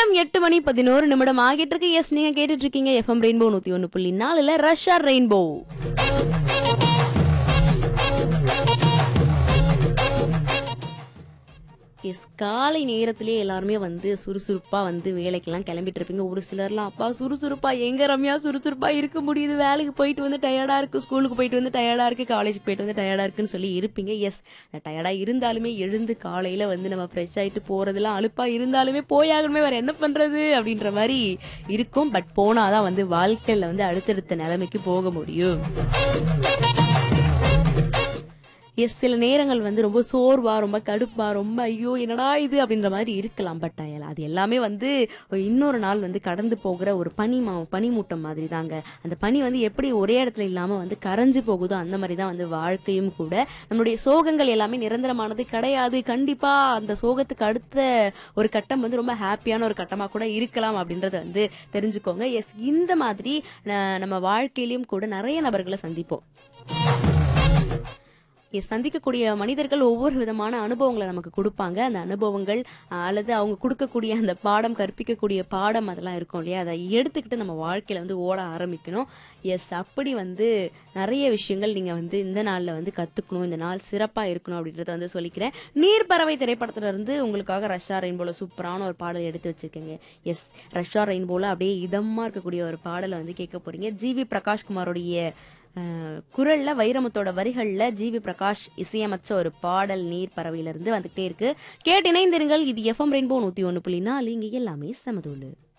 நேரம் எட்டு மணி பதினோரு நிமிடம் ஆகிட்டு இருக்கு எஸ் நீங்க கேட்டுட்டு இருக்கீங்க எஃப்எம் ரெயின்போ நூத்தி ஒன்னு புள்ளி நாலுல ரஷ்யா ரெயின்போ எஸ் காலை நேரத்திலே எல்லாருமே வந்து சுறுசுறுப்பா வந்து வேலைக்கெல்லாம் கிளம்பிட்டு இருப்பீங்க ஒரு சிலர்லாம் அப்பா சுறுசுறுப்பா எங்க ரம்யா சுறுசுறுப்பா இருக்க முடியுது வேலைக்கு போயிட்டு வந்து டயர்டா இருக்கு ஸ்கூலுக்கு போயிட்டு வந்து டயர்டா இருக்கு காலேஜுக்கு போயிட்டு வந்து டயர்டா இருக்குன்னு சொல்லி இருப்பீங்க எஸ் டயர்டா இருந்தாலுமே எழுந்து காலையில வந்து நம்ம ஃப்ரெஷ் ஆயிட்டு போறதெல்லாம் அலுப்பா இருந்தாலுமே போயாகணுமே வேற என்ன பண்றது அப்படின்ற மாதிரி இருக்கும் பட் போனாதான் வந்து வாழ்க்கையில வந்து அடுத்தடுத்த நிலைமைக்கு போக முடியும் எஸ் சில நேரங்கள் வந்து ரொம்ப சோர்வா ரொம்ப கடுப்பா ரொம்ப ஐயோ என்னடா இது அப்படின்ற மாதிரி இருக்கலாம் பட் அது எல்லாமே வந்து இன்னொரு நாள் வந்து கடந்து போகிற ஒரு பனி மா பனிமூட்டம் மாதிரி தாங்க அந்த பனி வந்து எப்படி ஒரே இடத்துல இல்லாம வந்து கரைஞ்சு போகுதோ அந்த மாதிரி தான் வந்து வாழ்க்கையும் கூட நம்மளுடைய சோகங்கள் எல்லாமே நிரந்தரமானது கிடையாது கண்டிப்பா அந்த சோகத்துக்கு அடுத்த ஒரு கட்டம் வந்து ரொம்ப ஹாப்பியான ஒரு கட்டமா கூட இருக்கலாம் அப்படின்றத வந்து தெரிஞ்சுக்கோங்க எஸ் இந்த மாதிரி ந- நம்ம வாழ்க்கையிலயும் கூட நிறைய நபர்களை சந்திப்போம் எஸ், சந்திக்கக்கூடிய மனிதர்கள் ஒவ்வொரு விதமான அனுபவங்களை நமக்கு கொடுப்பாங்க அந்த அனுபவங்கள் அஹ், அல்லது அவங்க கொடுக்கக்கூடிய அந்த பாடம் கற்பிக்கக்கூடிய பாடம் அதெல்லாம் இருக்கும் இல்லையா அதை எடுத்துக்கிட்டு நம்ம வாழ்க்கையில வந்து ஓட ஆரம்பிக்கணும் எஸ் அப்படி வந்து நிறைய விஷயங்கள் நீங்க வந்து இந்த நாள்ல வந்து கத்துக்கணும் இந்த நாள் சிறப்பா இருக்கணும் அப்படின்றத வந்து சொல்லிக்கிறேன் நீர்ப்பறவை திரைப்படத்துல இருந்து உங்களுக்காக ரஷ்யா ரெயின்போல சூப்பரான ஒரு பாடல் எடுத்து வச்சிருக்கேங்க எஸ் ரஷ்யா ரெயின்போல அப்படியே இதமா இருக்கக்கூடிய ஒரு பாடலை வந்து கேட்க போறீங்க ஜிவி பிரகாஷ்குமாரோடைய அஹ், குரல்ல வைரமுத்தோட வரிகள்ல ஜிவி பிரகாஷ் இசையமைச்ச ஒரு பாடல் நீர் பறவையில இருந்து வந்துகிட்டே இருக்கு கேட்டு இணைந்திருங்கள் இது எஃப்எம் ரெயின்போ நூத்தி ஒன்னு புள்ளி நாலு இங்க எல்லாமே சமதூளு